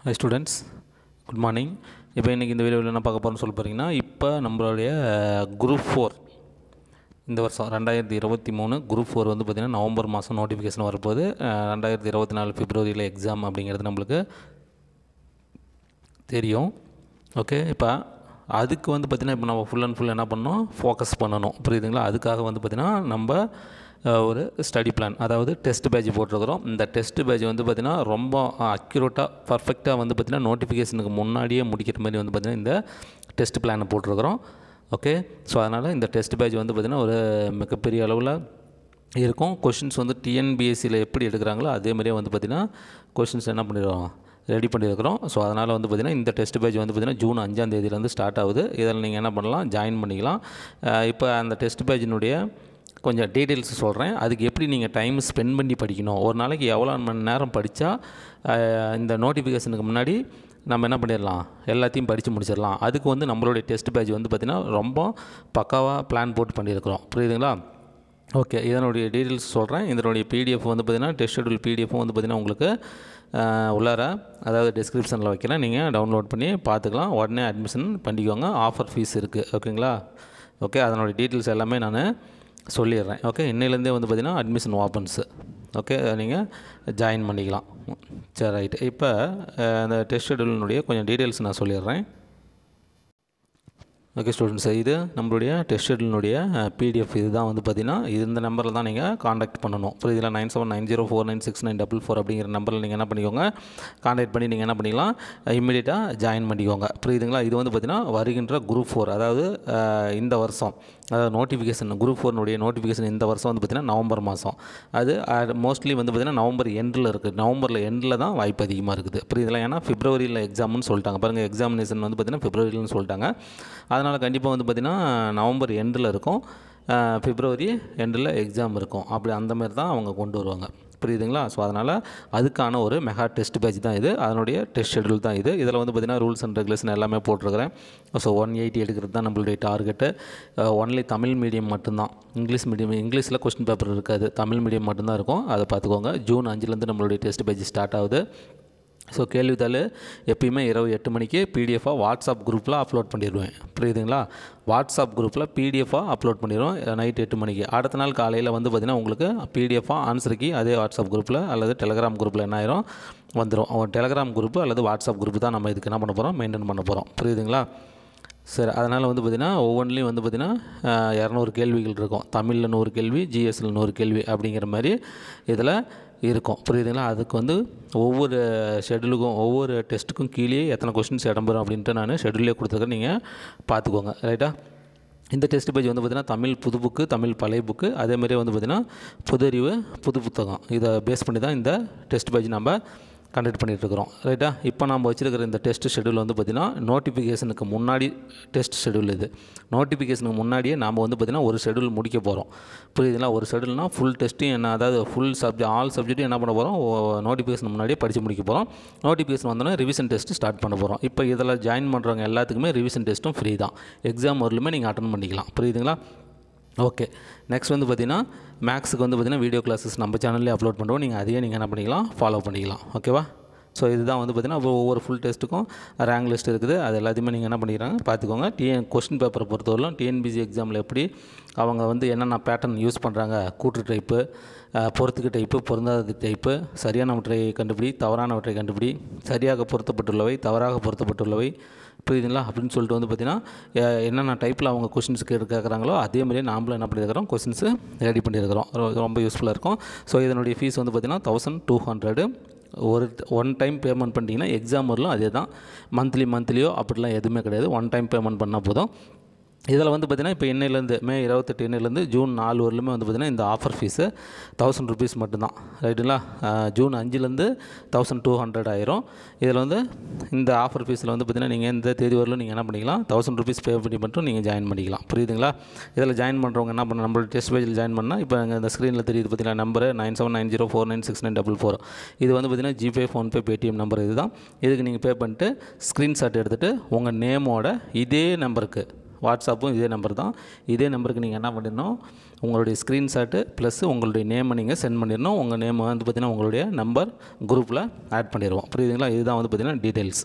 high students good morning இப்போ இன்றைக்கி இந்த வீடியோவில் என்ன பார்க்க போகிறோம்னு சொல்ல போகிறீங்கன்னா இப்போ நம்மளுடைய குரூப் ஃபோர் இந்த வருஷம் ரெண்டாயிரத்தி இருபத்தி மூணு குரூப் ஃபோர் வந்து பார்த்திங்கன்னா நவம்பர் மாதம் நோட்டிஃபிகேஷன் வரப்போகுது அஹ், ரெண்டாயிரத்தி இருபத்தி நாலு பிப்ரவரியில் எக்ஸாம் அப்படிங்கிறது நம்மளுக்கு தெரியும் ஓகே இப்போ அதுக்கு வந்து பார்த்திங்கன்னா இப்போ நம்ம ஃபுல் அண்ட் ஃபுல் என்ன பண்ணணும் ஃபோக்கஸ் பண்ணணும் புரியுதுங்களா அதுக்காக வந்து பார்த்திங்கன்னா நம்ம அஹ், ஒரு ஸ்டடி பிளான் அதாவது டெஸ்ட் பேட்ச் போட்டிருக்கிறோம் இந்த டெஸ்ட் பேட்ச் வந்து பார்த்திங்கன்னா ரொம்ப அக்யூரேட்டாக பர்ஃபெக்டாக வந்து பார்த்திங்கன்னா நோட்டிஃபிகேஷனுக்கு முன்னாடியே முடிக்கிற மாதிரி வந்து பார்த்திங்கன்னா இந்த டெஸ்ட் பிளானை போட்டிருக்கிறோம் ஓகே ஸோ அதனால் இந்த டெஸ்ட் பேட்ச் வந்து பார்த்திங்கன்னா ஒரு மிகப்பெரிய அளவில் இருக்கும் கொஷின்ஸ் வந்து டிஎன்பிஎஸ்சியில் எப்படி எடுக்கிறாங்களோ அதே மாதிரியே வந்து பார்த்திங்கன்னா கொஷின்ஸ் என்ன பண்ணிடுவோம் ரெடி பண்ணியிருக்கிறோம் ஸோ அதனால் வந்து பார்த்திங்கன்னா இந்த டெஸ்ட் பேட்ச் வந்து பார்த்திங்கன்னா ஜூன் அஞ்சாம் தேதியிலேருந்து ஸ்டார்ட் ஆகுது இதில் நீங்கள் என்ன பண்ணலாம் ஜாயின் பண்ணிக்கலாம் அஹ் இப்போ அந்த டெஸ்ட் பேட்சினுடைய கொஞ்சம் டீட்டெயில்ஸ் சொல்கிறேன் அதுக்கு எப்படி நீங்கள் டைம் ஸ்பெண்ட் பண்ணி படிக்கணும் ஒரு நாளைக்கு எவ்வளோ மணி நேரம் படித்தா இந்த நோட்டிஃபிகேஷனுக்கு முன்னாடி நம்ம என்ன பண்ணிடலாம் எல்லாத்தையும் படித்து முடிச்சிடலாம் அதுக்கு வந்து நம்மளுடைய டெஸ்ட் பேட்ச் வந்து பார்த்திங்கன்னா ரொம்ப பக்காவாக பிளான் போட்டு பண்ணியிருக்கிறோம் புரியுதுங்களா ஓகே இதனுடைய டீட்டெயில்ஸ் சொல்கிறேன் இதனுடைய பிடிஎஃப் வந்து பார்த்திங்கன்னா டெஸ்ட் ஷெடியூல் பிடிஎஃப்பும் வந்து பார்த்திங்கன்னா உங்களுக்கு அஹ், உள்ளார அதாவது டிஸ்கிரிப்ஷனில் வைக்கிறேன் நீங்கள் டவுன்லோட் பண்ணி பார்த்துக்கலாம் உடனே அட்மிஷன் பண்ணிக்கோங்க ஆஃபர் ஃபீஸ் இருக்குது ஓகேங்களா ஓகே அதனுடைய டீட்டெயில்ஸ் எல்லாமே நான் சொல்லிடுறேன் ஓகே இன்னையிலேருந்தே வந்து பார்த்திங்கன்னா அட்மிஷன் ஓப்பன்ஸு ஓகே நீங்கள் ஜாயின் பண்ணிக்கலாம் சரி ரைட் இப்போ அஹ், அந்த டெஸ்ட் ஷெடியூலினுடைய கொஞ்சம் டீட்டெயில்ஸ் நான் சொல்லிடுறேன் ஓகே ஸ்டூடெண்ட்ஸ் இது நம்மளுடைய டெஸ்ட் ஷெட்யூலினுடைய பிடிஎஃப் இதுதான் வந்து பார்த்தீங்கன்னா இது இந்த நம்பரில் தான் நீங்கள் காண்டாக்ட் பண்ணணும் புரியுதுல nine seven nine zero four nine six nine double four அப்படிங்கிற நம்பரில் நீங்கள் என்ன பண்ணிக்கோங்க காண்டாக்ட் பண்ணி நீங்கள் என்ன பண்ணிக்கலாம் இம்மிடியட்டாக ஜாயின் பண்ணிக்கோங்க புரியுதுங்களா இது வந்து பார்த்தீங்கன்னா வருகின்ற குரூப் ஃபோர் அதாவது அஹ், இந்த வருஷம் அதாவது நோட்டிஃபிகேஷன் குரூப் ஃபோர்னுடைய நோட்டிஃபிகேஷன் இந்த வருஷம் வந்து பார்த்திங்கன்னா நவம்பர் மாதம் அது மோஸ்ட்லி வந்து பார்த்திங்கன்னா நவம்பர் எண்டில் இருக்குது நவம்பரில் எண்டில் தான் வாய்ப்பு அதிகமாக இருக்குது புரியுதுல ஏன்னா பிப்ரவரியில் எக்ஸாம்னு சொல்லிட்டாங்க பாருங்கள் எக்ஸாமினேஷன் வந்து பார்த்திங்கன்னா பிப்ரவரியில்னு சொல்லிட்டாங்க அதனால் கண்டிப்பாக வந்து பார்த்திங்கன்னா நவம்பர் எண்டில் இருக்கும் அஹ், பிப்ரவரி எண்டில் எக்ஸாம் இருக்கும் அப்படி அந்த மாதிரி தான் அவங்க கொண்டு வருவாங்க புரியுதுங்களா ஸோ அதனால் அதுக்கான ஒரு மெகா டெஸ்ட் பேட்ச் தான் இது அதனுடைய டெஸ்ட் ஷெட்யூல் தான் இது இதில் வந்து பார்த்திங்கன்னா ரூல்ஸ் அண்ட் ரெகுலேஷன் எல்லாமே போட்டிருக்கிறேன் ஸோ ஒன் எயிட்டி எடுக்கிறது தான் நம்மளுடைய டார்கெட்டு ஒன்லி தமிழ் மீடியம் மட்டும்தான் இங்கிலீஷ் மீடியம் இங்கிலீஷில் கொஸ்டின் பேப்பர் இருக்காது தமிழ் மீடியம் மட்டும்தான் இருக்கும் அதை பார்த்துக்கோங்க ஜூன் அஞ்சுலேருந்து நம்மளுடைய டெஸ்ட் பேட்ச் ஸ்டார்ட் ஆகுது ஸோ கேள்வித்தாள் எப்பயுமே இரவு எட்டு மணிக்கு பிடிஎஃபாக வாட்ஸ்அப் குரூப்பில் அப்லோட் பண்ணிடுவேன் புரியுதுங்களா வாட்ஸ்அப் குரூப்பில் பிடிஎஃபாக அப்லோட் பண்ணிடுவோம் நைட் எட்டு மணிக்கு அடுத்த நாள் காலையில் வந்து பார்த்திங்கன்னா உங்களுக்கு பிடிஎஃபாக ஆன்சருக்கு அதே வாட்ஸ்அப் குரூப்பில் அல்லது டெலகிராம் குரூப்பில் என்ன ஆயிரும் வந்துடும் அவன் டெலகிராம் குரூப்பு அல்லது வாட்ஸ்அப் குரூப் தான் நம்ம இதுக்கு என்ன பண்ண போகிறோம் மெயின்டைன் பண்ண போகிறோம் புரியுதுங்களா சரி அதனால் வந்து பார்த்திங்கன்னா ஒவ்வொன்றிலையும் வந்து பார்த்திங்கன்னா இரநூறு கேள்விகள் இருக்கும் தமிழில் நூறு கேள்வி ஜிஎஸ்சில் நூறு கேள்வி அப்படிங்கிற மாதிரி இதில் இருக்கும் புரியுதுங்களா அதுக்கு வந்து ஒவ்வொரு ஷெட்யூலுக்கும் ஒவ்வொரு டெஸ்ட்டுக்கும் கீழே எத்தனை கொஸ்டின்ஸ் இடம்பெறும் அப்படின்ட்டு நான் ஷெட்யூலே கொடுத்துருக்கேன் நீங்கள் பார்த்துக்கோங்க ரைட்டா இந்த டெஸ்ட் பேஜ் வந்து பார்த்திங்கன்னா தமிழ் புது புக்கு தமிழ் பழைய புக்கு அதேமாதிரி வந்து பார்த்திங்கன்னா புது அறிவு புது புத்தகம் இதை பேஸ் பண்ணி தான் இந்த டெஸ்ட் பேஜ் நம்ம கண்டக்ட் பண்ணிகிட்டு இருக்கிறோம் ரைட்டா இப்போ நம்ம வச்சிருக்கிற இந்த டெஸ்ட் ஷெடியூல் வந்து பார்த்திங்கன்னா நோட்டிஃபிகேஷனுக்கு முன்னாடி டெஸ்ட் ஷெடியூல் இது நோட்டிஃபிகேஷனுக்கு முன்னாடியே நாம் வந்து பார்த்திங்கன்னா ஒரு ஷெடியூல் முடிக்க போகிறோம் புரியுதுங்களா ஒரு ஷெடியூல்னால் ஃபுல் டெஸ்ட்டும் என்ன அதாவது ஃபுல் சப்ஜெக்ட் ஆல் சப்ஜெக்ட்டும் என்ன பண்ண போகிறோம் நோட்டிஃபிகேஷன் முன்னாடியே படித்து முடிக்க போகிறோம் நோட்டிஃபிகேஷன் வந்தோடனே ரிவிஷன் டெஸ்ட் ஸ்டார்ட் பண்ண போகிறோம் இப்போ இதில் ஜாயின் பண்ணுறவங்க எல்லாத்துக்குமே ரிவிஷன் டெஸ்ட்டும் ஃப்ரீ தான் எக்ஸாம் வரலுமே நீங்கள் அட்டன் பண்ணிக்கலாம் புரியுதுங்களா ஓகே நெக்ஸ்ட் வந்து பார்த்தீங்கன்னா மேக்ஸுக்கு வந்து பார்த்தீங்கன்னா வீடியோ கிளாஸஸ் நம்ம சேனல்லே அப்லோட் பண்ணுறோம் நீங்கள் அதையே நீங்கள் என்ன பண்ணிக்கலாம் ஃபாலோ பண்ணிக்கலாம் ஓகேவா ஸோ இதுதான் வந்து பார்த்தீங்கன்னா இப்போ ஒவ்வொரு ஃபுல் டெஸ்ட்டுக்கும் ரேங்க் லிஸ்ட் இருக்குது அது எல்லாத்தையுமே நீங்கள் என்ன பண்ணிக்கிறாங்க பார்த்துக்கோங்க டிஎன் கொஸ்டின் பேப்பரை பொறுத்தவரையிலும் டிஎன்பிசி எக்ஸாமில் எப்படி அவங்க வந்து என்னென்ன பேட்டர்ன் யூஸ் பண்ணுறாங்க கூற்று டைப்பு பொறுத்துக்கு டைப்பு பொருந்தாத டைப்பு சரியானவற்றை கண்டுபிடி தவறானவற்றை கண்டுபிடி சரியாக பொருத்தப்பட்டுள்ளவை தவறாக பொருத்தப்பட்டுள்ளவை புரியுதுங்களா அப்படின்னு சொல்லிட்டு வந்து பார்த்திங்கன்னா எ- என்னென்ன டைப்பில் அவங்க கொஷின்ஸ் கேட்டு கேட்குறாங்களோ அதே மாதிரியே நாமளும் என்ன பண்ணியிருக்கிறோம் கொஷின்ஸு ரெடி பண்ணியிருக்கிறோம் ரொ- ரொம்ப யூஸ்ஃபுல்லாக இருக்கும் ஸோ இதனுடைய ஃபீஸ் வந்து பார்த்திங்கன்னா தௌசண்ட் டூ ஹண்ட்ரடு ஒரு ஒன் டைம் பேமெண்ட் பண்ணிட்டீங்கன்னா எக்ஸாம் வரலும் அதே தான் மந்த்லி மந்த்லியோ அப்படிலாம் எதுவுமே கிடையாது ஒன் டைம் பேமெண்ட் பண்ணால் போதும் இதில் வந்து பார்த்திங்கன்னா இப்போ இன்னையிலேருந்து மே இருபத்தெட்டு இன்னையிலேருந்து ஜூன் நாலு வரலுமே வந்து பார்த்திங்கன்னா இந்த ஆஃபர் ஃபீஸு தௌசண்ட் ருபீஸ் மட்டும்தான் ரைட்டுங்களா அஹ், ஜூன் அஞ்சுலேருந்து தௌசண்ட் டூ ஹண்ட்ரட் ஆயிரும் இதில் வந்து இந்த ஆஃபர் ஃபீஸில் வந்து பார்த்திங்கன்னா நீங்கள் இந்த தேதி வரலும் நீங்கள் என்ன பண்ணிக்கலாம் தௌசண்ட் ருபீஸ் பே பண்ணி மட்டும் நீங்கள் ஜாயின் பண்ணிக்கலாம் புரியுதுங்களா இதில் ஜாயின் பண்ணுறவங்க என்ன பண்ண நம்மளோட டெஸ்ட் பேஜில் ஜாயின் பண்ணால் இப்போ அங்கே இந்த ஸ்க்ரீனில் தெரியுது பார்த்தீங்கன்னா number nine seven nine zero four nine six nine double four இது வந்து பார்த்திங்கன்னா ஜிபே ஃபோன்பே பேடிஎம் நம்பர் இதுதான் இதுக்கு நீங்கள் பே பண்ணிட்டு ஸ்க்ரீன்ஷாட் எடுத்துகிட்டு உங்கள் நேமோட இதே நம்பருக்கு வாட்ஸ்அப்பும் இதே நம்பர் தான் இதே நம்பருக்கு நீங்கள் என்ன பண்ணிடணும் உங்களுடைய ஸ்க்ரீன்ஷாட்டு ப்ளஸ் உங்களுடைய நேமை நீங்கள் சென்ட் பண்ணிடணும் உங்கள் நேம் வந்து பார்த்திங்கன்னா உங்களுடைய நம்பர் குரூப்பில் ஆட் பண்ணிடுவோம் புரியுதுங்களா இதுதான் வந்து பார்த்திங்கன்னா டீட்டெயில்ஸ்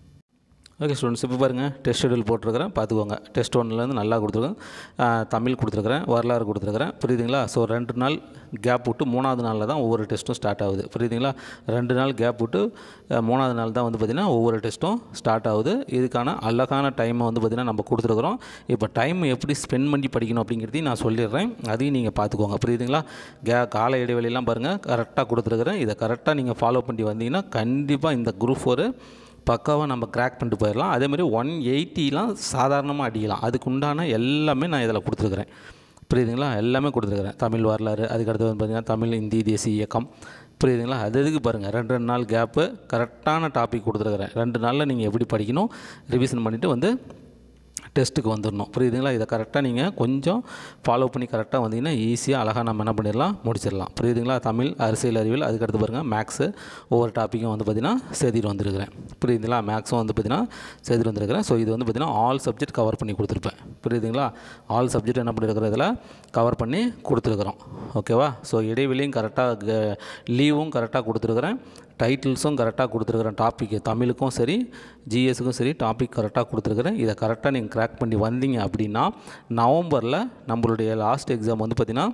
ஓகே ஸ்டூடெண்ட்ஸ் இப்போ பாருங்கள் டெஸ்ட் ஷெடியூல் போட்டிருக்கிறேன் பார்த்துக்கோங்க டெஸ்ட் ஒன்லேருந்து நல்லா கொடுத்துருக்கேன் ஆஹ், தமிழ் கொடுத்துருக்குறேன் வரலாறு கொடுத்துருக்குறேன் புரியுதுங்களா ஸோ ரெண்டு நாள் கேப் விட்டு மூணாவது நாளில் தான் ஒவ்வொரு டெஸ்ட்டும் ஸ்டார்ட் ஆகுது புரியுதுங்களா ரெண்டு நாள் கேப் விட்டு ஆஹ், மூணாவது நாள் தான் வந்து பார்த்திங்கன்னா ஒவ்வொரு டெஸ்ட்டும் ஸ்டார்ட் ஆகுது இதுக்கான அழகான டைமை வந்து பார்த்திங்கன்னா நம்ம கொடுத்துருக்குறோம் இப்போ டைம் எப்படி ஸ்பெண்ட் பண்ணி படிக்கணும் அப்படிங்கிறதையும் நான் சொல்லிடுறேன் அதையும் நீங்கள் பார்த்துக்கோங்க புரியுதுங்களா கே கால இடைவெளியெல்லாம் பாருங்கள் கரெக்டாக கொடுத்துருக்குறேன் இதை கரெக்டாக நீங்கள் ஃபாலோ பண்ணி வந்தீங்கன்னா கண்டிப்பாக இந்த குரூப் ஒரு பக்காவாக நம்ம கிராக் பண்ணிட்டு போயிடலாம் அதேமாதிரி ஒன் எயிட்டிலாம் சாதாரணமாக அடிக்கலாம் அதுக்கு உண்டான எல்லாமே நான் இதில் கொடுத்துருக்குறேன் புரியுதுங்களா எல்லாமே கொடுத்துருக்குறேன் தமிழ் வரலாறு அதுக்கடுத்து வந்து பார்த்திங்கன்னா தமிழ் இந்தி தேசிய இயக்கம் புரியுதுங்களா அது எதுக்கு பாருங்கள் ரெண்டு ரெண்டு நாள் கேப்பு கரெக்டான டாபிக் கொடுத்துருக்குறேன் ரெண்டு நாளில் நீங்கள் எப்படி படிக்கணும் ரிவிஷன் பண்ணிவிட்டு வந்து டெஸ்ட்டுக்கு வந்துடணும் புரியுதுங்களா இதை கரெக்டாக நீங்கள் கொஞ்சம் ஃபாலோ பண்ணி கரெக்டாக வந்தீங்கன்னா ஈஸியாக அழகாக நம்ம என்ன பண்ணிடலாம் முடிச்சிடலாம் புரியுதுங்களா தமிழ் அரசியல் அறிவியல் அதுக்கடுத்து பாருங்கள் மேக்ஸு ஒவ்வொரு டாப்பிக்கும் வந்து பார்த்திங்கன்னா சேர்த்திட்டு வந்திருக்கிறேன் புரியுதுங்களா மேக்ஸும் வந்து பார்த்திங்கன்னா சேர்த்துட்டு வந்திருக்கிறேன் ஸோ இது வந்து பார்த்திங்கன்னா ஆல் சப்ஜெக்ட் கவர் பண்ணி கொடுத்துருப்பேன் புரியுதுங்களா ஆல் சப்ஜெக்ட் என்ன பண்ணியிருக்கிற இதில் கவர் பண்ணி கொடுத்துருக்குறோம் ஓகேவா ஸோ இடைவெளியும் கரெக்டாக லீவும் கரெக்டாக கொடுத்துருக்குறேன் டைட்டில்ஸும் கரெக்டாக கொடுத்துருக்குறேன் டாப்பிக்கு தமிழுக்கும் சரி ஜிஎஸ்க்கும் சரி டாபிக் கரெக்டாக கொடுத்துருக்குறேன் இதை கரெக்டாக நீங்கள் கிராக் பண்ணி வந்தீங்க அப்படின்னா நவம்பரில் நம்மளுடைய லாஸ்ட் எக்ஸாம் வந்து பார்த்திங்கன்னா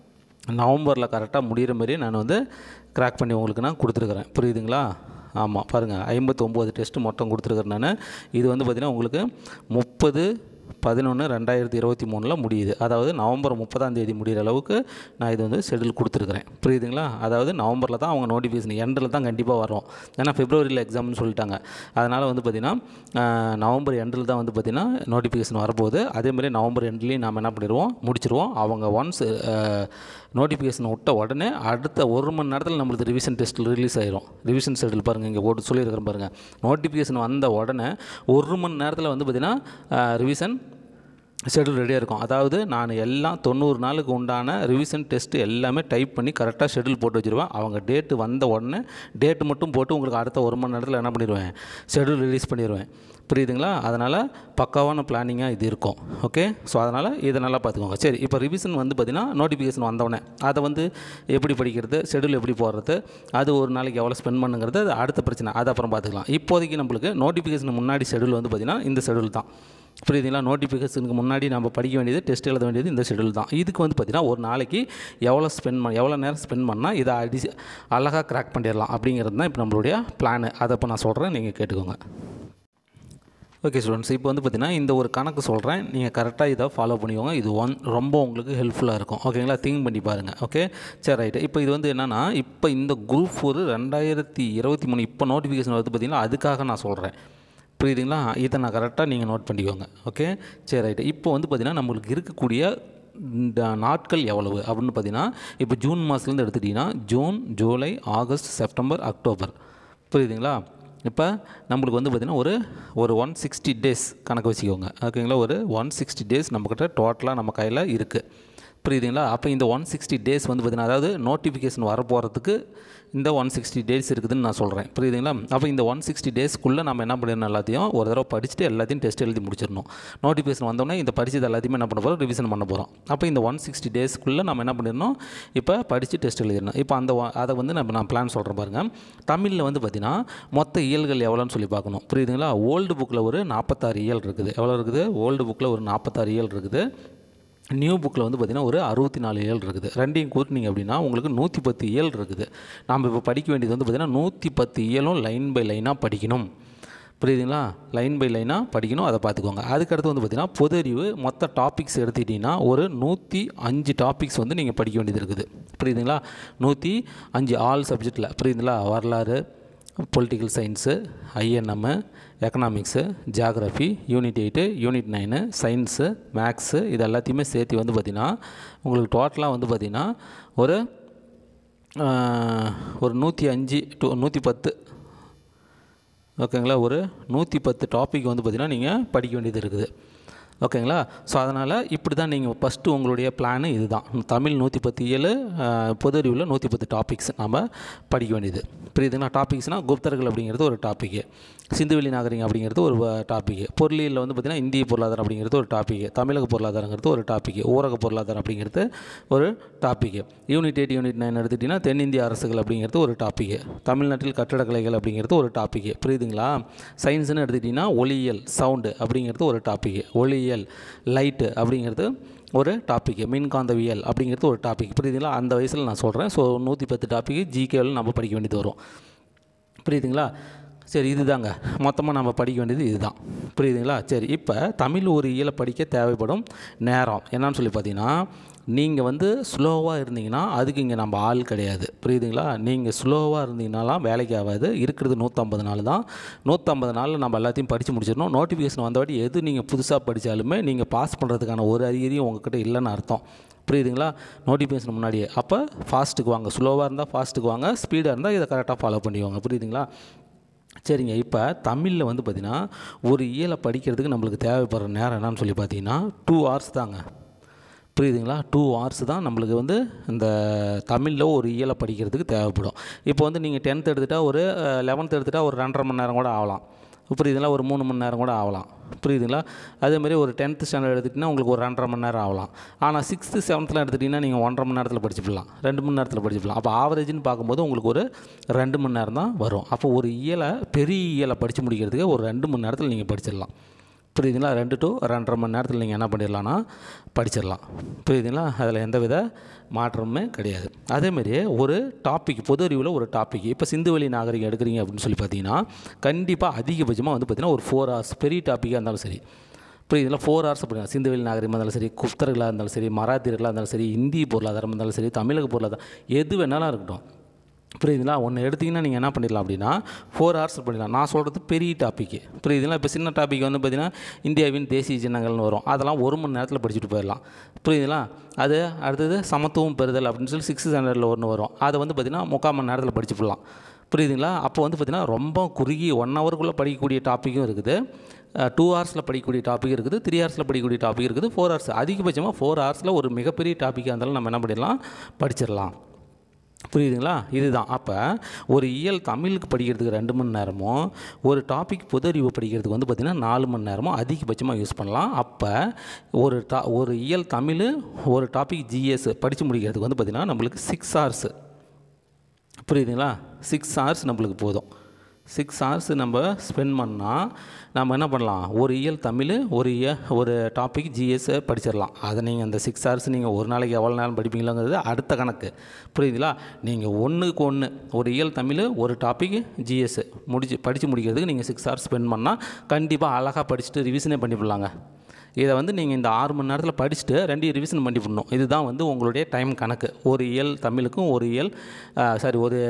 நவம்பரில் கரெக்டாக முடிகிற மாதிரி நான் வந்து கிராக் பண்ணி உங்களுக்கு நான் கொடுத்துருக்குறேன் புரியுதுங்களா ஆமாம் பாருங்கள் ஐம்பத்தொம்போது டெஸ்ட்டு மொத்தம் கொடுத்துருக்குறேன் நான் இது வந்து பார்த்திங்கன்னா உங்களுக்கு முப்பது பதினொன்று ரெண்டாயிரத்தி இருபத்தி மூணில் முடியுது அதாவது நவம்பர் முப்பதாம் தேதி முடிகிற அளவுக்கு நான் இது வந்து ஷெடியூல் கொடுத்துருக்குறேன் புரியுதுங்களா அதாவது நவம்பரில் தான் அவங்க நோட்டிஃபிகேஷன் எண்டில் தான் கண்டிப்பாக வரும் ஏன்னா பிப்ரவரியில் எக்ஸாம்னு சொல்லிட்டாங்க அதனால் வந்து பார்த்திங்கன்னா ஆஹ், நவம்பர் எண்டில் தான் வந்து பார்த்திங்கன்னா நோட்டிஃபிகேஷன் வரப்போகுது அதேமாதிரி நவம்பர் எண்ட்லேயும் நம்ம என்ன பண்ணிடுவோம் முடிச்சிருவோம் அவங்க ஒன்ஸ் நோட்டிஃபிகேஷன் விட்ட உடனே அடுத்த ஒரு மணி நேரத்தில் நம்மளுக்கு ரிவிஷன் டெஸ்ட் ரிலீஸ் ஆயிரும் ரிவிஷன் ஷெடியூல் பாருங்கள் இங்கே போட்டு சொல்லியிருக்கிறேன் பாருங்கள் நோட்டிஃபிகேஷன் வந்த உடனே ஒரு மணி நேரத்தில் வந்து பார்த்திங்கன்னா ரிவிஷன் ஷெடியூல் ரெடியாக இருக்கும் அதாவது நான் எல்லாம் தொண்ணூறு நாளுக்கு உண்டான ரிவிஷன் டெஸ்ட்டு எல்லாமே டைப் பண்ணி கரெக்டாக ஷெடியூல் போட்டு வச்சுருவேன் அவங்க டேட்டு வந்த உடனே டேட்டு மட்டும் போட்டு உங்களுக்கு அடுத்த ஒரு மணி நேரத்தில் என்ன பண்ணிடுவேன் ஷெடியூல் ரிலீஸ் பண்ணிடுவேன் புரியுதுங்களா அதனால் பக்காவான பிளானிங்காக இது இருக்கும் ஓகே ஸோ அதனால் இதை நல்லா பார்த்துக்கோங்க சரி இப்போ ரிவிஷன் வந்து பார்த்திங்கன்னா நோட்டிஃபிகேஷன் வந்தவுடனே அதை வந்து எப்படி படிக்கிறது ஷெடியூல் எப்படி போடுறது அது ஒரு நாளைக்கு எவ்வளோ ஸ்பெண்ட் பண்ணுங்கிறது அது அடுத்த பிரச்சனை அது அப்புறம் பார்த்துக்கலாம் இப்போதைக்கு நம்மளுக்கு நோட்டிஃபிகேஷன் முன்னாடி ஷெடியூல் வந்து பார்த்திங்கன்னா இந்த ஷெடியூல் தான் புரியுதுங்களா நோட்டிஃபிகேஷனுக்கு முன்னாடி நம்ம படிக்க வேண்டியது டெஸ்ட் எழுத வேண்டியது இந்த ஷெடியூல் தான் இதுக்கு வந்து பார்த்திங்கன்னா ஒரு நாளைக்கு எவ்வளோ ஸ்பெண்ட் பண்ண எவ்வளோ நேரம் ஸ்பெண்ட் பண்ணால் இதை அடி அழகாக கிராக் பண்ணிடலாம் அப்படிங்கிறது தான் இப்போ நம்மளுடைய பிளானு அதை இப்போ நான் சொல்கிறேன் நீங்கள் கேட்டுக்கோங்க ஓகே ஸ்டூடெண்ட்ஸ் இப்போ வந்து பார்த்தீங்கன்னா இந்த ஒரு கணக்கு சொல்கிறேன் நீங்கள் கரெக்டாக இதை ஃபாலோ பண்ணிக்கோங்க இது ஒன் ரொம்ப உங்களுக்கு ஹெல்ப்ஃபுல்லாக இருக்கும் ஓகேங்களா திங்க் பண்ணி பாருங்கள் ஓகே சரி ரைட்டு இப்போ இது வந்து என்னென்னா இப்போ இந்த குரூப் ஒரு ரெண்டாயிரத்தி இருபத்தி மூணு இப்போ நோட்டிஃபிகேஷன் வந்து பார்த்தீங்கன்னா அதுக்காக நான் சொல்கிறேன் புரியுதுங்களா இதை நான் கரெக்டாக நீங்கள் நோட் பண்ணிக்கோங்க ஓகே சரி ரைட்டு இப்போ வந்து பார்த்திங்கன்னா நம்மளுக்கு இருக்கக்கூடிய இந்த நாட்கள் எவ்வளவு அப்படின்னு பார்த்தீங்கன்னா இப்போ ஜூன் மாதத்துலேருந்து எடுத்துட்டிங்கன்னா June July August September October புரியுதுங்களா இப்போ நம்மளுக்கு வந்து பார்த்திங்கன்னா ஒரு ஒரு ஒன் சிக்ஸ்டி டேஸ் கணக்கு வச்சுக்கோங்க ஓகேங்களா ஒரு ஒன் சிக்ஸ்டி டேஸ் நம்மக்கிட்ட டோட்டலாக நம்ம கையில் இருக்குது புரியுதுங்களா அப்போ இந்த ஒன் சிக்ஸ்டி டேஸ் வந்து பார்த்திங்கன்னா அதாவது நோட்டிஃபிகேஷன் வரப்போகிறதுக்கு இந்த ஒன் சிக்ஸ்டி டேஸ் இருக்குதுன்னு நான் சொல்கிறேன் புரியுதுங்களா அப்போ இந்த ஒன் சிக்ஸ்டி டேஸ்க்குள்ளே நம்ம என்ன பண்ணிடணும் எல்லாத்தையும் ஒரு தடவை படிச்சுட்டு எல்லாத்தையும் டெஸ்ட் எழுதி முடிச்சிடணும் நோட்டிஃபிகேஷன் வந்தோடனே இந்த படிச்சது எல்லாத்தையுமே என்ன பண்ண போகிறோம் ரிவிஷன் பண்ண போகிறோம் அப்போ இந்த ஒன் சிக்ஸ்டி டேஸ்க்குள்ளே நம்ம என்ன பண்ணிடணும் இப்போ படித்து டெஸ்ட் எழுதிடணும் இப்போ அந்த wa- அதை வந்து நம்ம நான் பிளான் சொல்கிறேன் பாருங்கள் தமிழில் வந்து பார்த்திங்கன்னா மொத்த இயல்கள் எவ்வளோன்னு சொல்லி பார்க்கணும் புரியுதுங்களா ஓல்டு புக்கில் ஒரு நாற்பத்தாறு இயல் இருக்குது எவ்வளோ இருக்குது ஓல்டு புக்கில் ஒரு நாற்பத்தாறு இயல் இருக்குது நியூ புக்கில் வந்து பார்த்திங்கன்னா ஒரு அறுபத்தி நாலு இயல் இருக்குது ரெண்டையும் கூட்டினீங்க அப்படின்னா உங்களுக்கு நூற்றி பத்து இயல் இருக்குது நாம் இப்போ படிக்க வேண்டியது வந்து பார்த்திங்கன்னா நூற்றி பத்து இயலும் லைன் பை லைனாக படிக்கணும் புரியுதுங்களா லைன் பை லைனாக படிக்கணும் அதை பார்த்துக்கோங்க அதுக்கடுத்து வந்து பார்த்திங்கன்னா பொது அறிவு மொத்த டாபிக்ஸ் எடுத்துக்கிட்டிங்கன்னா ஒரு நூற்றி அஞ்சு டாபிக்ஸ் வந்து நீங்கள் படிக்க வேண்டியது இருக்குது புரியுதுங்களா நூற்றி அஞ்சு ஆல் சப்ஜெக்டில் புரியுதுங்களா வரலாறு political science INM economics geography unit eight unit nine science maths இது எல்லாத்தையுமே சேர்த்து வந்து பார்த்திங்கன்னா உங்களுக்கு டோட்டலாக வந்து பார்த்திங்கன்னா ஒரு ஆஹ், ஒரு நூற்றி அஞ்சு டு நூற்றி பத்து ஓகேங்களா ஒரு நூற்றி பத்து டாபிக் வந்து பார்த்திங்கன்னா நீங்கள் படிக்க வேண்டியது இருக்குது ஓகேங்களா ஸோ அதனால் இப்படி தான் நீங்கள் ஃபஸ்ட்டு உங்களுடைய பிளானு இதுதான் தமிழ் நூற்றி பத்து ஏழு பொது அறிவில் நூற்றி பத்து டாபிக்ஸ் நம்ம படிக்க வேண்டியது புரியுதுங்களா டாபிக்ஸ்னால் குப்தர்கள் அப்படிங்கிறது ஒரு டாப்பிக்கு சிந்துவெளி நாகரிகம் அப்படிங்கிறது ஒரு டாப்பிக்கு பொருளியலில் வந்து பார்த்திங்கன்னா இந்திய பொருளாதாரம் அப்படிங்கிறது ஒரு டாப்பிக்கு தமிழக பொருளாதாரங்கிறது ஒரு டாப்பிக்கு ஊரக பொருளாதாரம் அப்படிங்கிறது ஒரு topic unit eight unit nine எடுத்துட்டிங்கன்னா தென்னிந்திய அரசுகள் அப்படிங்கிறது ஒரு டாப்பிக்கு தமிழ்நாட்டில் கட்டடக்கலைகள் அப்படிங்கிறது ஒரு டாப்பிக்கு புரியுதுங்களா சயின்ஸ்னு எடுத்துக்கிட்டிங்கன்னா ஒளியியல் சவுண்டு அப்படிங்கிறது ஒரு டாப்பிக்கு ஒளியியல் லைட்டு அப்படிங்கிறது ஒரு டாப்பிக்கு மின்காந்தவியல் அப்படிங்கிறது ஒரு டாபிக் புரியுதுங்களா அந்த வயசில் நான் சொல்கிறேன் ஸோ நூற்றி பத்து டாப்பிக்கு ஜிகேவில் நம்ம படிக்க வேண்டியது வரும் புரியுதுங்களா சரி இதுதாங்க மொத்தமாக நம்ம படிக்க வேண்டியது இதுதான் புரியுதுங்களா சரி இப்போ தமிழ் ஒரு இயலை படிக்க தேவைப்படும் நேரம் என்னன்னு சொல்லி பார்த்தீங்கன்னா நீங்கள் வந்து ஸ்லோவாக இருந்தீங்கன்னா அதுக்கு இங்கே நம்ம ஆள் கிடையாது புரியுதுங்களா நீங்கள் ஸ்லோவாக இருந்தீங்கனாலாம் வேலைக்கு ஆகாது இருக்கிறது நூற்றம்பது நாள் தான் நூற்றம்பது நாளில் நம்ம எல்லாத்தையும் படித்து முடிச்சிடணும் நோட்டிஃபிகேஷன் வந்தவாட்டி எது நீங்கள் புதுசாக படித்தாலுமே நீங்கள் பாஸ் பண்ணுறதுக்கான ஒரு அறிகுறியும் உங்ககிட்ட இல்லைன்னு அர்த்தம் புரியுதுங்களா நோட்டிஃபிகேஷன் முன்னாடியே அப்போ ஃபாஸ்ட்டுக்கு வாங்க ஸ்லோவாக இருந்தால் ஃபாஸ்ட்டுக்கு வாங்க ஸ்பீடாக இருந்தால் இதை கரெக்டாக ஃபாலோ பண்ணிவாங்க புரியுதுங்களா சரிங்க இப்போ தமிழில் வந்து பார்த்திங்கன்னா ஒரு இயலை படிக்கிறதுக்கு நம்மளுக்கு தேவைப்படுற நேரம் என்னன்னு சொல்லி பார்த்தீங்கன்னா டூ ஹவர்ஸ் தாங்க புரியுதுங்களா டூ ஹவர்ஸ் தான் நம்மளுக்கு வந்து இந்த தமிழில் ஒரு இயலை படிக்கிறதுக்கு தேவைப்படும் இப்போ வந்து நீங்கள் டென்த் எடுத்துகிட்டா ஒரு லெவன்த் எடுத்துகிட்டா ஒரு ரெண்டரை மணி நேரம் கூட ஆகலாம் புரியுதுங்களா ஒரு மூணு மணி நேரம் கூட ஆகலாம் புரியுதுங்களா அதேமாதிரி ஒரு டென்த்து ஸ்டாண்டர்ட் எடுத்துட்டிங்கன்னா உங்களுக்கு ஒரு ரெண்டரை மணி நேரம் ஆகலாம் ஆனால் சிக்ஸ்த்து செவன்த்தில் எடுத்துட்டிங்கன்னா நீங்கள் ஒன்றரை மணி நேரத்தில் படிச்சுக்கலாம் ரெண்டு மணி நேரத்தில் படிச்சுக்கலாம் அப்போ ஆவரேஜ்னு பார்க்கும்போது உங்களுக்கு ஒரு ரெண்டு மணி நேரம் தான் வரும் அப்போ ஒரு இயலை பெரிய இயலை படித்து முடிக்கிறதுக்கு ஒரு ரெண்டு மணி நேரத்தில் நீங்கள் படிச்சிடலாம் புரியுதுங்களா ரெண்டு டு ரெண்டரை மணி நேரத்தில் நீங்கள் என்ன பண்ணிடலாம்னா படிச்சிடலாம் புரியுதுங்களா அதில் எந்தவித மாற்றமுமே கிடையாது அதேமாரி ஒரு டாபிக் பொது அறிவில் ஒரு டாபிக் இப்போ சிந்துவெளி நாகரிகம் எடுக்கிறீங்க அப்படின்னு சொல்லி பார்த்தீங்கன்னா கண்டிப்பாக அதிகபட்சமாக வந்து பார்த்திங்கன்னா ஒரு ஃபோர் ஹவர்ஸ் பெரிய டாப்பிக்காக இருந்தாலும் சரி இப்போ இதில் ஃபோர் ஹவர்ஸ் அப்படிங்க சிந்துவெளி நாகரிகமாக இருந்தாலும் சரி குப்தர்களாக இருந்தாலும் சரி மராத்தியர்களாக இருந்தாலும் சரி இந்திய பொருளாதாரம் இருந்தாலும் சரி தமிழக பொருளாதாரம் எது வேணாலும் இருக்கட்டும் புரியுதுங்களா ஒன்று எடுத்திங்கன்னா நீங்கள் என்ன பண்ணிடலாம் அப்படின்னா ஃபோர் ஹவர்ஸ் பண்ணிடலாம் நான் சொல்கிறது பெரிய டாப்பிக்கு புரியுதுங்களா இப்போ சின்ன டாபிக் வந்து பார்த்திங்கன்னா இந்தியாவின் தேசிய சின்னங்கள்னு வரும் அதெல்லாம் ஒரு மணி நேரத்தில் படிச்சுட்டு போயிடலாம் புரியுதுங்களா அது அடுத்தது சமத்துவம் பெறுதல் அப்படின்னு சொல்லி சிக்ஸ்த் ஸ்டாண்டர்டில் ஒன்று வரும் அதை வந்து பார்த்திங்கன்னா முக்கால் மணி நேரத்தில் படிச்சு போடலாம் புரியுதுங்களா அப்போ வந்து பார்த்திங்கன்னா ரொம்ப குறுகி ஒன் ஹவருக்குள்ளே படிக்கக்கூடிய டாப்பிக்கும் இருக்குது டூ ஹவர்ஸில் படிக்கக்கூடிய டாபிக் இருக்குது த்ரீ ஹவர்ஸில் படிக்கக்கூடிய டாபிக் இருக்குது ஃபோர் ஹவர்ஸ் அதிகபட்சமாக ஃபோர் ஹவர்ஸில் ஒரு மிகப்பெரிய டாப்பிக்காக இருந்தாலும் நம்ம என்ன பண்ணிடலாம் படிச்சிடலாம் புரியுதுங்களா இதுதான் அப்போ ஒரு இயல் தமிழுக்கு படிக்கிறதுக்கு ரெண்டு மணி நேரமும் ஒரு டாபிக் பொது அறிவு படிக்கிறதுக்கு வந்து பார்த்திங்கன்னா நாலு மணி நேரமும் அதிகபட்சமாக யூஸ் பண்ணலாம் அப்போ ஒரு டா ஒரு இயல் தமிழ் ஒரு டாபிக் ஜிஎஸ் படித்து முடிக்கிறதுக்கு வந்து பார்த்திங்கன்னா நம்மளுக்கு சிக்ஸ் ஹவர்ஸு புரியுதுங்களா சிக்ஸ் ஹவர்ஸ் நம்மளுக்கு போதும் சிக்ஸ் ஹவர்ஸ் நம்ம ஸ்பெண்ட் பண்ணால் நம்ம என்ன பண்ணலாம் ஒரு இயல் தமிழ் ஒரு இய ஒரு டாபிக் ஜிஎஸ் படிச்சிடலாம் அதை நீங்கள் அந்த சிக்ஸ் ஹவர்ஸ் நீங்கள் ஒரு நாளைக்கு எவ்வளோ நேரம் படிப்பீங்களாங்கிறது அடுத்த கணக்கு புரியுதுங்களா நீங்கள் ஒன்றுக்கு ஒன்று ஒரு இயல் தமிழ் ஒரு டாபிக் ஜிஎஸ் முடிச்சு படித்து முடிக்கிறதுக்கு நீங்கள் சிக்ஸ் ஹவர்ஸ் ஸ்பெண்ட் பண்ணால் கண்டிப்பாக அழகாக படிச்சுட்டு ரிவிஷனே பண்ணிவிடலாங்க இதை வந்து நீங்கள் இந்த ஆறு மணி நேரத்தில் படிச்சுட்டு ரெண்டையும் ரிவிஷன் பண்ணி விடணும் இதுதான் வந்து உங்களுடைய டைம் கணக்கு ஒரு இயல் தமிழுக்கும் ஒரு இயல் சாரி ஒரு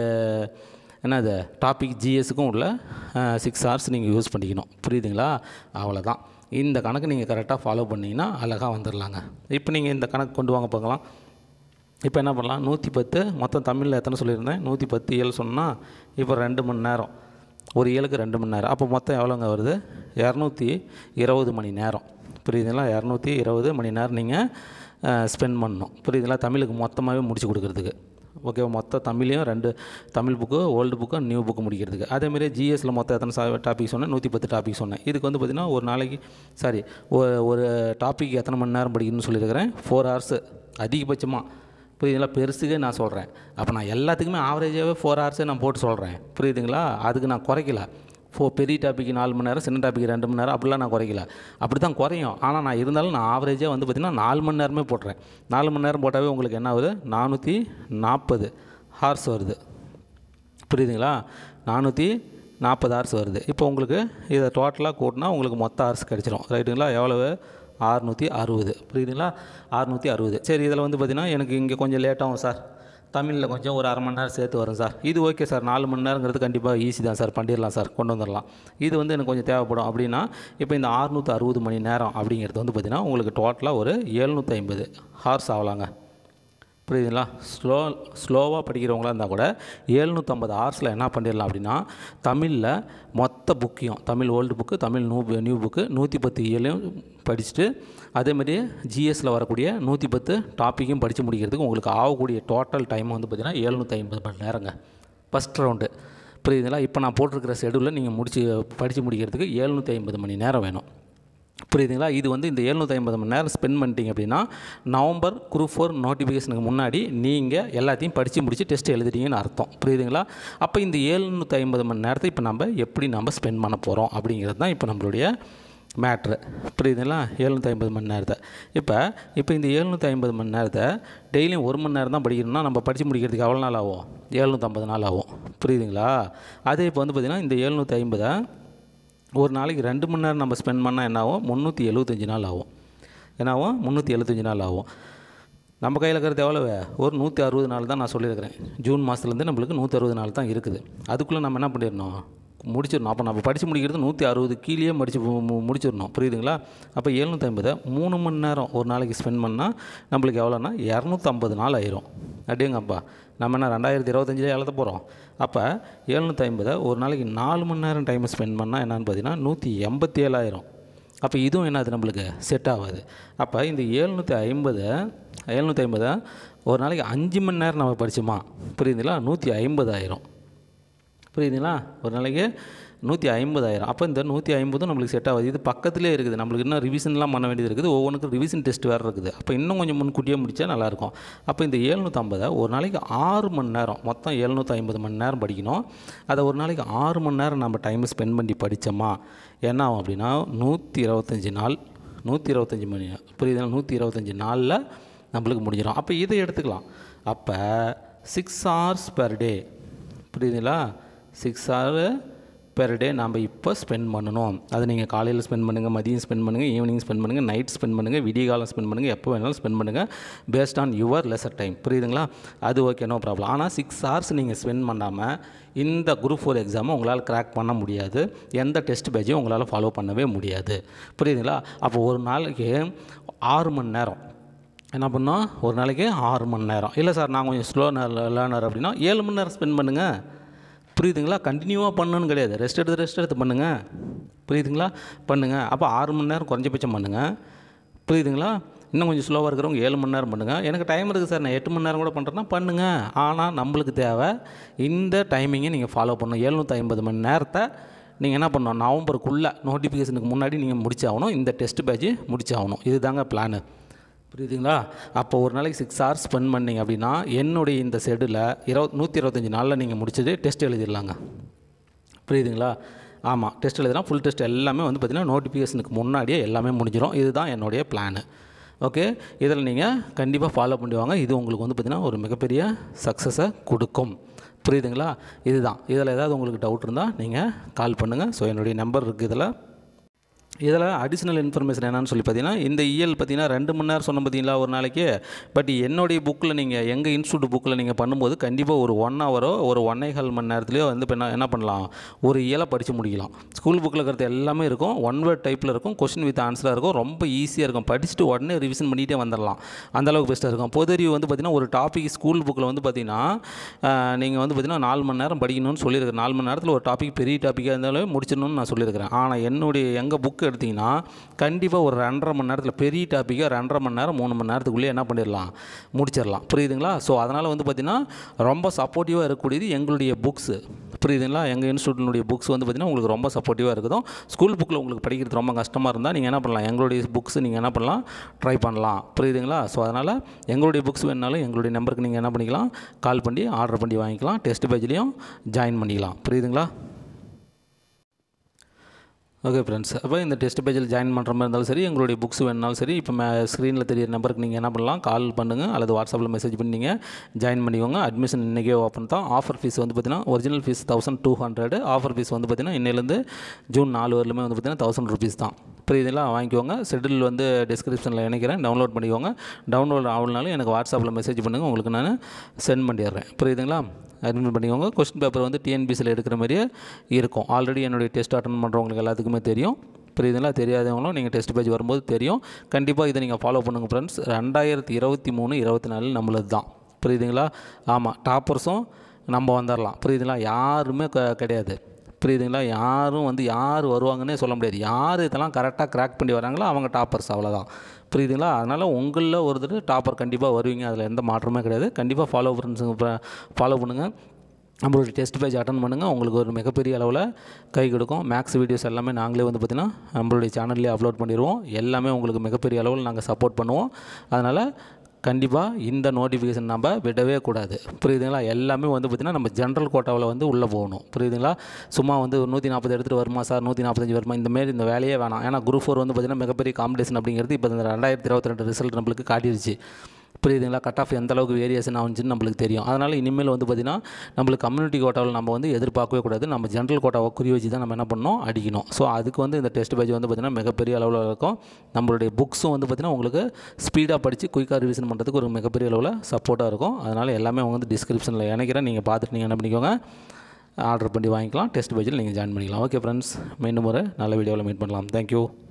என்னது டாபிக் ஜிஎஸ்க்கும் உள்ள சிக்ஸ் ஹவர்ஸ் நீங்கள் யூஸ் பண்ணிக்கணும் புரியுதுங்களா அவ்வளோதான் இந்த கணக்கு நீங்கள் கரெக்டாக ஃபாலோ பண்ணிங்கன்னா அழகாக வந்துடலாங்க இப்போ நீங்கள் இந்த கணக்கு கொண்டு வாங்க பார்க்கலாம் இப்போ என்ன பண்ணலாம் நூற்றி பத்து மொத்தம் தமிழில் எத்தனை சொல்லியிருந்தேன் நூற்றி பத்து இயல் சொன்னால் இப்போ ரெண்டு மணி நேரம் ஒரு இயலுக்கு ரெண்டு மணி நேரம் அப்போ மொத்தம் எவ்வளோங்க வருது இரநூத்தி இருபது மணி நேரம் புரியுதுங்களா இரநூத்தி இருபது மணி நேரம் நீங்கள் ஸ்பெண்ட் பண்ணணும் புரியுதுங்களா தமிழுக்கு மொத்தமாகவே முடிச்சு கொடுக்குறதுக்கு ஓகே மொத்த தமிழையும் ரெண்டு Tamil book old book new book முடிக்கிறதுக்கு அதேமாரி ஜிஎஸ்சில் மொத்தம் எத்தனை டாபிக் சொன்னேன் நூற்றி பத்து டாபிக் சொன்னேன் இதுக்கு வந்து பார்த்திங்கன்னா ஒரு நாளைக்கு சாரி ஒரு ஒரு டாபிக் எத்தனை மணி நேரம் படிக்கணும்னு சொல்லியிருக்கிறேன் ஃபோர் ஹவர்ஸு அதிகபட்சமாக புரியுதுங்களா பெருசுக்கே நான் சொல்கிறேன் அப்போ நான் எல்லாத்துக்குமே ஆவரேஜாகவே ஃபோர் ஹவர்ஸே நான் போட்டு சொல்கிறேன் புரியுதுங்களா அதுக்கு நான் குறைக்கல ஃபோ பெரிய டாபிக் நாலு மணி நேரம் சின்ன டாபிக் ரெண்டு மணி நேரம் அப்படிலாம் நான் குறைக்கல அப்படி தான் குறையும் ஆனால் நான் இருந்தாலும் நான் ஆவரேஜாக வந்து பார்த்திங்கன்னா நாலு மணி நேரமே போட்டுறேன் நாலு மணி நேரம் போட்டாவே உங்களுக்கு என்ன ஆகுது நானூற்றி நாற்பது ஹார்ஸ் வருது புரியுதுங்களா நானூற்றி நாற்பது ஹார்ஸ் வருது இப்போ உங்களுக்கு இதை டோட்டலாக கூட்டினா உங்களுக்கு மொத்த ஹார்ஸ் கிடச்சிரும் ரைட்டுங்களா எவ்வளவு ஆறுநூற்றி அறுபது புரியுதுங்களா அறுநூற்றி அறுபது சரி இதில் வந்து பார்த்திங்கன்னா எனக்கு இங்கே கொஞ்சம் லேட்டாகும் சார் தமிழில் கொஞ்சம் ஒரு அரை மணி நேரம் சேர்த்து வரும் சார் இது ஓகே சார் நாலு மணி நேரங்கிறது கண்டிப்பாக ஈஸி தான் சார் பண்ணிடலாம் சார் கொண்டு வந்துடலாம் இது வந்து எனக்கு கொஞ்சம் தேவைப்படும் அப்படின்னா இப்போ இந்த அறுநூற்றி அறுபது மணி நேரம் அப்படிங்கிறது வந்து பார்த்திங்கன்னா உங்களுக்கு டோட்டலாக ஒரு எழுநூற்றி ஐம்பது ஹார்ஸ் ஆகலாங்க புரியுதுங்களா ஸ்லோ ஸ்லோவாக படிக்கிறவங்களா இருந்தால் கூட எழுநூற்றம்பது ஹார்ஸில் என்ன பண்ணிடலாம் அப்படின்னா தமிழில் மொத்த புக்கையும் Tamil old book Tamil new new book நூற்றி பத்து இயலையும் படிச்சுட்டு அதேமாதிரி ஜிஎஸ்சில் வரக்கூடிய நூற்றி பத்து டாப்பிக்கும் படித்து முடிக்கிறதுக்கு உங்களுக்கு ஆகக்கூடிய டோட்டல் டைம் வந்து பார்த்திங்கன்னா எழுநூற்றி ஐம்பது மணி நேரங்க ஃபஸ்ட் ரவுண்டு புரியுதுங்களா இப்போ நான் போட்டிருக்கிற ஷெடியூலில் நீங்கள் முடிச்சு படித்து முடிக்கிறதுக்கு எழுநூற்றி ஐம்பது மணி நேரம் வேணும் புரியுதுங்களா இது வந்து இந்த எழுநூற்றி ஐம்பது மணி நேரம் ஸ்பெண்ட் பண்ணிட்டீங்க அப்படின்னா நவம்பர் குரூப் ஃபோர் நோட்டிஃபிகேஷனுக்கு முன்னாடி நீங்கள் எல்லாத்தையும் படித்து முடித்து டெஸ்ட் எழுதிட்டீங்கன்னு அர்த்தம் புரியுதுங்களா அப்போ இந்த எழுநூற்றி ஐம்பது மணி நேரத்தை இப்போ நம்ம எப்படி நம்ம ஸ்பெண்ட் பண்ண போகிறோம் அப்படிங்கிறது தான் இப்போ நம்மளுடைய மேட்ரு புரியுதுங்களா எழுநூற்றி ஐம்பது மணி நேரத்தை இப்போ இப்போ இந்த எழுநூற்றி ஐம்பது மணி நேரத்தை டெய்லியும் ஒரு மணி நேரம் தான் படிக்கணும்னா நம்ம படித்து முடிக்கிறதுக்கு எவ்வளோ நாள் ஆகும் எழுநூற்றம்பது நாள் ஆகும் புரியுதுங்களா அதே இப்போ வந்து பார்த்திங்கன்னா இந்த எழுநூற்றி ஐம்பதை ஒரு நாளைக்கு ரெண்டு மணி நேரம் நம்ம ஸ்பெண்ட் பண்ணால் என்ன ஆகும் முந்நூற்றி எழுபத்தஞ்சி நாள் ஆகும் என்ன ஆகும் முந்நூற்றி எழுபத்தஞ்சி நாள் ஆகும் நம்ம கையில் இருக்கிறது எவ்வளவு ஒரு நூற்றி அறுபது நாள் தான் நான் சொல்லியிருக்கிறேன் ஜூன் மாதத்துலேருந்து நம்மளுக்கு நூற்றி அறுபது நாள் தான் இருக்குது அதுக்குள்ளே நம்ம என்ன பண்ணிடணும் முடிச்சிடணும் அப்போ நம்ம படித்து முடிக்கிறது நூற்றி அறுபது கீழே படித்து முடிச்சிடணும் புரியுதுங்களா அப்போ எழுநூற்றி ஐம்பதை மூணு மணி நேரம் ஒரு நாளைக்கு ஸ்பெண்ட் பண்ணால் நம்மளுக்கு எவ்வளோன்னா இரநூத்தம்பது நாள் ஆயிரும் அப்படியேங்கப்பா நம்ம என்ன ரெண்டாயிரத்தி இருபத்தஞ்சிலே எழுத போகிறோம் அப்போ எழுநூற்றி ஐம்பதை ஒரு நாளைக்கு நாலு மணி நேரம் டைம் ஸ்பெண்ட் பண்ணால் என்னன்னு பார்த்தீங்கன்னா நூற்றி எண்பத்தி ஏழாயிரம் அப்போ இதுவும் என்னது நம்மளுக்கு செட் ஆகாது அப்போ இந்த எழுநூற்றி ஐம்பதை எழுநூற்றி ஐம்பதை ஒரு நாளைக்கு அஞ்சு மணி நேரம் நம்ம படித்தோமா புரியுதுங்களா நூற்றி ஐம்பதாயிரம் புரியுதுங்களா ஒரு நாளைக்கு நூற்றி ஐம்பதாயிரம் அப்போ இந்த நூற்றி ஐம்பதும் நம்மளுக்கு செட் ஆகுது இது பக்கத்துலேயே இருக்குது நம்மளுக்கு இன்னும் ரிவிஷன்லாம் பண்ண வேண்டியது இருக்குது ஒவ்வொன்றுக்கும் ரிவிஷன் டெஸ்ட் வேறு இருக்குது அப்போ இன்னும் கொஞ்சம் முன்கூட்டியே முடித்தா நல்லாயிருக்கும் அப்போ இந்த எழுநூற்றம்பதை ஒரு நாளைக்கு ஆறு மணி நேரம் மொத்தம் எழுநூற்றி ஐம்பது மணி நேரம் படிக்கணும் அதை ஒரு நாளைக்கு ஆறு மணி நேரம் நம்ம டைம் ஸ்பெண்ட் பண்ணி படித்தோமா என்ன ஆகும் அப்படின்னா நூற்றி இருபத்தஞ்சி நாள் நூற்றி இருபத்தஞ்சி மணி புரியுதுங்களா நூற்றி இருபத்தஞ்சி நாளில் நம்மளுக்கு முடிஞ்சிடும் அப்போ இதை எடுத்துக்கலாம் அப்போ சிக்ஸ் ஹவர்ஸ் பெர் டே புரியுதுங்களா சிக்ஸ் ஹவர் பெர் டே நம்ம இப்போ ஸ்பெண்ட் பண்ணணும் அது நீங்கள் காலையில் ஸ்பெண்ட் பண்ணுங்கள் மதியம் ஸ்பெண்ட் பண்ணுங்கள் ஈவினிங் ஸ்பெண்ட் பண்ணுங்கள் நைட் ஸ்பெண்ட் பண்ணுங்கள் விடிய காலம் ஸ்பெண்ட் பண்ணுங்கள் எப்போ வேணாலும் ஸ்பெண்ட் பண்ணுங்கள் based on your leisure time புரியுதுங்களா அது ஓகே நோ ப்ராப்ளம் ஆனால் சிக்ஸ் ஹவர்ஸ் நீங்கள் ஸ்பெண்ட் பண்ணாமல் இந்த குரூப் ஃபோர் எக்ஸாமை உங்களால் கிராக் பண்ண முடியாது எந்த டெஸ்ட் பேஜையும் உங்களால் ஃபாலோ பண்ணவே முடியாது புரியுதுங்களா அப்போ ஒரு நாளைக்கு ஆறு மணி நேரம் என்ன பண்ணோம் ஒரு நாளைக்கு ஆறு மணி நேரம் இல்லை சார் நான் கொஞ்சம் ஸ்லோ லேர்னர் அப்படின்னா ஏழு மணி நேரம் ஸ்பெண்ட் பண்ணுங்கள் புரியுதுங்களா கண்டினியூவாக பண்ணணும்னு கிடையாது ரெஸ்ட் எடுத்து ரெஸ்ட் எடுத்து பண்ணுங்கள் புரியுதுங்களா பண்ணுங்கள் அப்போ ஆறு மணி நேரம் குறைஞ்சபட்சம் பண்ணுங்கள் புரியுதுங்களா இன்னும் கொஞ்சம் ஸ்லோவாக இருக்கிறவங்க ஏழு மணி நேரம் பண்ணுங்கள் எனக்கு டைம் இருக்குது சார் நான் எட்டு மணி நேரம் கூட பண்ணுறேன்னா பண்ணுங்கள் ஆனால் நம்மளுக்கு தேவை இந்த டைமிங்கை நீங்கள் ஃபாலோ பண்ணணும் எழுநூற்றி ஐம்பது மணி நேரத்தை நீங்கள் என்ன பண்ணணும் நவம்பருக்குள்ளே நோட்டிஃபிகேஷனுக்கு முன்னாடி நீங்கள் முடிச்சாகணும் இந்த டெஸ்ட் பேட்ச் முடிச்சாகணும் இதுதாங்க பிளானு புரியுதுங்களா அப்போ ஒரு நாளைக்கு சிக்ஸ் ஹவர்ஸ் ஸ்பெண்ட் பண்ணிங்க அப்படின்னா என்னுடைய இந்த ஷெடியூலில் இருபத் நூற்றி இருபத்தஞ்சி நாளில் நீங்கள் முடிச்சது டெஸ்ட் எழுதிடலாங்க புரியுதுங்களா ஆமாம் டெஸ்ட் எழுதுனா ஃபுல் டெஸ்ட் எல்லாமே வந்து பார்த்திங்கன்னா நோட்டிஃபிகேஷனுக்கு முன்னாடியே எல்லாமே முடிஞ்சிடும் இதுதான் என்னுடைய பிளானு ஓகே இதில் நீங்கள் கண்டிப்பாக ஃபாலோ பண்ணுவாங்க இது உங்களுக்கு வந்து பார்த்திங்கன்னா ஒரு மிகப்பெரிய சக்ஸஸை கொடுக்கும் புரியுதுங்களா இதுதான் இதில் ஏதாவது உங்களுக்கு டவுட் இருந்தால் நீங்கள் கால் பண்ணுங்கள் ஸோ என்னுடைய நம்பர் இருக்குது இதில் இதில் அடிஷ்னல் இன்ஃபர்மேஷன் என்னன்னு சொல்லி பார்த்தீங்கன்னா இந்த இயல் பார்த்தீங்கன்னா ரெண்டு மணி நேரம் சொன்ன பார்த்தீங்களா ஒரு நாளைக்கு பட் என்னுடைய புக்கில் நீங்கள் எங்கள் இன்ஸ்டியூட் புக்கில் நீங்கள் பண்ணும்போது கண்டிப்பாக ஒரு ஒன் ஹவரோ ஒரு ஒன்னே கால் மணி நேரத்துலையோ வந்து இப்போ என்ன என்ன பண்ணலாம் ஒரு இயலை படித்து முடிக்கலாம் ஸ்கூல் புக்கில் இருக்கிறது எல்லாமே இருக்கும் ஒன் வேர்ட் டைப்பில் இருக்கும் கொஷின் வித் ஆன்சராக இருக்கும் ரொம்ப ஈஸியாக இருக்கும் படிச்சுட்டு உடனே ரிவிஷன் பண்ணிகிட்டே வந்துடலாம் அந்தளவுக்கு பெஸ்ட்டாக இருக்கும் பொது அறிவு வந்து பார்த்திங்கன்னா ஒரு டாபிக் ஸ்கூல் புக்கில் வந்து பார்த்திங்கன்னா நீங்கள் வந்து பார்த்திங்கன்னா நாலு மணி நேரம் படிக்கணும்னு சொல்லியிருக்கிறேன் நாலு மணி நேரத்தில் ஒரு டாபிக் பெரிய டாப்பிக்காக இருந்தாலும் முடிச்சிடணும்னு நான் சொல்லியிருக்கிறேன் ஆனால் என்னுடைய எங்கள் புக்கு எடுத்திங்கன்னா கண்டிப்பாக ஒரு ரெண்டரை மணி நேரத்தில் பெரிய டாப்பிக்காக ரெண்டரை மணி நேரம் மூணு மணி நேரத்துக்குள்ளேயே என்ன பண்ணிடலாம் முடிச்சிடலாம் புரியுதுங்களா ஸோ அதனால் வந்து பார்த்திங்கன்னா ரொம்ப சப்போர்ட்டிவாக இருக்கக்கூடியது எங்களுடைய புக்ஸு புரியுதுங்களா எங்கள் இன்ஸ்டியூட்டினுடைய புக்ஸ் வந்து பார்த்திங்கன்னா உங்களுக்கு ரொம்ப சப்போர்ட்டிவாக இருக்குதும் ஸ்கூல் புக்கில் உங்களுக்கு படிக்கிறது ரொம்ப கஷ்டமாக இருந்தால் நீங்கள் என்ன பண்ணலாம் எங்களுடைய புக்ஸ் நீங்கள் என்ன பண்ணலாம் ட்ரை பண்ணலாம் புரியுதுங்களா ஸோ அதனால் எங்களுடைய புக்ஸ் வேணுனாலும் எங்களுடைய நம்பருக்கு நீங்கள் என்ன பண்ணிக்கலாம் கால் பண்ணி ஆர்டர் பண்ணி வாங்கிக்கலாம் டெஸ்ட் பேஜ்லேயும் ஜாயின் பண்ணிக்கலாம் புரியுதுங்களா ஓகே ஃப்ரெண்ட்ஸ் அப்போ இந்த டெஸ்ட் பேஜில் ஜாயின் பண்ணுற மாதிரி இருந்தாலும் சரி எங்களுடைய புக்ஸ் வேணுனாலும் சரி இப்போ மே ஸ்க்ரீனில் தெரியிற நம்பருக்கு நீங்கள் என்ன பண்ணலாம் கால் பண்ணுங்கள் அல்லது வாட்ஸ்அப்பில் மெசேஜ் பண்ணி நீங்கள் ஜாயின் பண்ணிக்கோங்க அட்மிஷன் இன்றைக்கே ஓப்பன் தான் ஆஃபர் ஃபீஸ் வந்து பார்த்தீங்கன்னா original fees thousand two hundred offer fees வந்து பார்த்தீங்கன்னா இன்னிலேருந்து ஜூன் நாலு வரலுமே வந்து பார்த்தீங்கன்னா தௌசண்ட் ருபீஸ் தான் புரியுதுங்களா வாங்கிக்கோங்க ஷெட்யூல் வந்து டிஸ்கிரிப்ஷனில் இணைக்கிறேன் டவுன்லோட் பண்ணிக்கோங்க டவுன்லோட் ஆகலனாலும் எனக்கு வாட்ஸ்அப்பில் மெசேஜ் பண்ணுங்கள் உங்களுக்கு நான் சென்ட் பண்ணிடுறேன் புரியுதுங்களா அட்மிட் பண்ணிக்கோங்க கொஸ்டின் பேப்பர் வந்து டிஎன்பிசியில் எடுக்கிற மாதிரியே இருக்கும் ஆல்ரெடி என்னுடைய டெஸ்ட் அட்டன் பண்ணுறவங்களுக்கு எல்லாத்துக்குமே தெரியும் புரியுதுங்களா தெரியாதவங்களும் நீங்கள் டெஸ்ட் பேஜ் வரும்போது தெரியும் கண்டிப்பாக இதை நீங்கள் ஃபாலோ பண்ணுங்கள் ஃப்ரெண்ட்ஸ் ரெண்டாயிரத்தி இருபத்தி மூணு இருபத்தி நாலு நம்மளது தான் புரியுதுங்களா ஆமாம் டாப்பர்ஸும் நம்ம வந்துடலாம் புரியுதுங்களா யாருமே க கிடையாது புரியுதுங்களா யாரும் வந்து யார் வருவாங்கன்னே சொல்ல முடியாது யார் இதெல்லாம் கரெக்டாக கிராக் பண்ணி வராங்களோ அவங்க டாப்பர்ஸ் அவ்வளோதான் புரியுதுங்களா அதனால் உங்களில் ஒருத்தர் டாப்பர் கண்டிப்பாக வருவீங்க அதில் எந்த மாற்றமே கிடையாது கண்டிப்பாக ஃபாலோ பண்ணுங்க ஃபாலோ பண்ணுங்கள் நம்மளோட டெஸ்ட் பேஜ் அட்டன் பண்ணுங்கள் உங்களுக்கு ஒரு மிகப்பெரிய அளவில் கை கொடுக்கும் மேக்ஸ் வீடியோஸ் எல்லாமே நாங்களே வந்து பார்த்திங்கன்னா நம்மளுடைய சேனல்லே அப்லோட் பண்ணிடுவோம் எல்லாமே உங்களுக்கு மிகப்பெரிய அளவில் நாங்கள் சப்போர்ட் பண்ணுவோம் அதனால் கண்டிப்பாக இந்த நோட்டிஃபிகேஷன் நம்ம விடவே கூடாது புரியுதுங்களா எல்லாமே வந்து பார்த்திங்கன்னா நம்ம ஜென்ரல் கோட்டாவில் வந்து உள்ளே போகணும் புரியுதுங்களா சும்மா வந்து ஒரு நூற்றி நாற்பது எடுத்துகிட்டு வருமா சார் நூற்றி நாற்பத்தஞ்சு வருமா இந்த மாரி இந்த வேலையே வேணாம் ஏன்னா குரூப் ஃபோர் வந்து பார்த்திங்கன்னா மிகப்பெரிய காம்படிஷன் அப்படிங்கிறது இப்போ இந்த ரெண்டாயிரத்தி இருபத்தி ரெண்டு ரிசல்ட் நம்மளுக்கு காட்டிடுச்சு புரியுதுங்களா கட் ஆஃப் எந்த அளவுக்கு வேரியேஷன் ஆகுச்சுன்னு நம்மளுக்கு தெரியும் அதனால் இனிமேல் வந்து பார்த்திங்கன்னா நம்மளுக்கு கம்யூனிட்டி கோட்டாவில் நம்ம வந்து எதிர்பார்க்கவே கூடாது நம்ம ஜென்ரல் கோட்டாவை குறி வச்சு தான் நம்ம என்ன பண்ணணும் அடிக்கணும் ஸோ அதுக்கு வந்து இந்த டெஸ்ட் பேஜ் வந்து பார்த்திங்கன்னா மிகப்பெரிய அளவில் இருக்கும் நம்மளுடைய புக்ஸும் வந்து பார்த்திங்கன்னா உங்களுக்கு ஸ்பீடாக படித்து குயிக்காக ரிவிஷன் பண்ணுறதுக்கு ஒரு மிகப்பெரிய அளவில் சப்போர்ட்டாக இருக்கும் அதனால் எல்லாமே அவங்க வந்து டிஸ்கிரிப்ஷனில் இணைக்கிறேன் நீங்கள் பார்த்துட்டு நீங்கள் என்ன பண்ணிக்கோங்க ஆர்டர் பண்ணி வாங்கிக்கலாம் டெஸ்ட் பேஜில் நீங்கள் ஜாயின் பண்ணிக்கலாம் ஓகே ஃப்ரெண்ட்ஸ் மீண்டும் ஒரு நல்ல வீடியோவில் மீட் பண்ணலாம் தேங்க்யூ